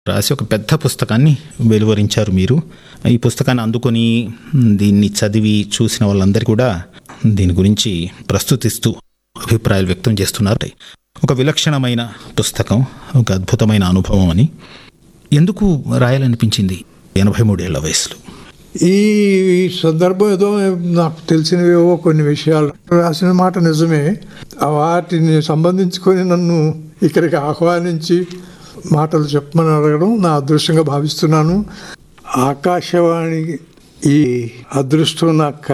రాసి ఒక పెద్ద పుస్తకాన్ని వెలువరించారు మీరు ఈ పుస్తకాన్ని అందుకొని దీన్ని చదివి చూసిన వాళ్ళందరూ కూడా దీని గురించి ప్రస్తుతిస్తూ అభిప్రాయాలు వ్యక్తం చేస్తున్నారు ఒక విలక్షణమైన పుస్తకం ఒక అద్భుతమైన అనుభవం అని ఎందుకు రాయాలనిపించింది ఎనభై మూడేళ్ల వయసులో ఈ సందర్భం ఏదో నాకు తెలిసినవేవో కొన్ని విషయాలు రాసిన మాట నిజమే ఆ వాటిని సంబంధించుకొని నన్ను ఇక్కడికి ఆహ్వానించి మాటలు చెప్పమని అడగడం నా అదృష్టంగా భావిస్తున్నాను ఆకాశవాణి ఈ అదృష్టం నాకు